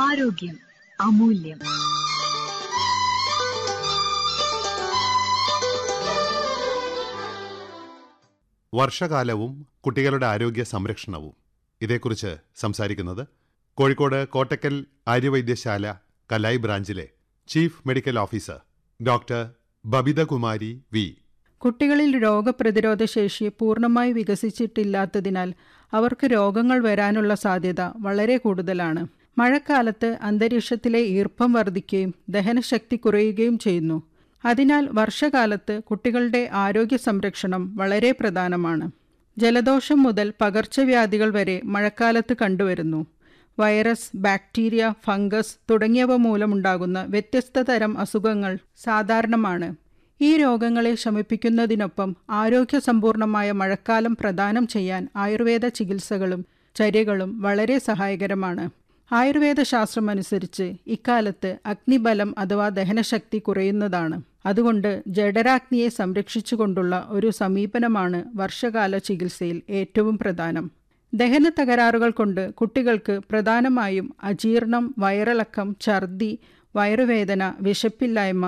ആരോഗ്യം അമൂല്യം വർഷകാലവും കുട്ടികളുടെ ആരോഗ്യ സംരക്ഷണവും ഇതേക്കുറിച്ച് സംസാരിക്കുന്നത് കോഴിക്കോട് കോട്ടക്കൽ ആര്യവൈദ്യശാല കലായി ബ്രാഞ്ചിലെ chief medical officer doctor Babithakumari V കുട്ടികളിൽ രോഗപ്രതിരോധ ശേഷി പൂർണ്ണമായി വികസിച്ചിട്ടില്ലാത്തതിനാൽ അവർക്ക് രോഗങ്ങൾ വരാനുള്ള സാധ്യത വളരെ കൂടുതലാണ് മഴക്കാലത്ത് അന്തരീക്ഷത്തിലെ ഈർപ്പം വർദ്ധിക്കുകയും ദഹനശക്തി കുറയുകയും ചെയ്യുന്നു അതിനാൽ വർഷകാലത്ത് കുട്ടികളുടെ ആരോഗ്യ സംരക്ഷണം വളരെ പ്രധാനമാണ് ജലദോഷം മുതൽ പകർച്ചവ്യാധികൾ വരെ മഴക്കാലത്ത് കണ്ടുവരുന്നു വൈറസ് ബാക്ടീരിയ ഫംഗസ് തുടങ്ങിയവ മൂലമുണ്ടാകുന്ന വ്യത്യസ്ത തരം അസുഖങ്ങൾ സാധാരണമാണ് ഈ രോഗങ്ങളെ ശമിപ്പിക്കുന്നതിനൊപ്പം ആരോഗ്യസമ്പൂർണമായ മഴക്കാലം പ്രദാനം ചെയ്യാൻ ആയുർവേദ ചികിത്സകളും ചര്യകളും വളരെ സഹായകരമാണ് ആയുർവേദ ശാസ്ത്രമനുസരിച്ച് ഇക്കാലത്ത് അഗ്നിബലം അഥവാ ദഹനശക്തി കുറയുന്നതാണ് അതുകൊണ്ട് ജഡരാഗ്നിയെ സംരക്ഷിച്ചുകൊണ്ടുള്ള ഒരു സമീപനമാണ് വർഷകാല ചികിത്സയിൽ ഏറ്റവും പ്രധാനം ദഹന തകരാറുകൾ കൊണ്ട് കുട്ടികൾക്ക് പ്രധാനമായും അജീർണം വയറിളക്കം ഛർദി വയറുവേദന വിശപ്പില്ലായ്മ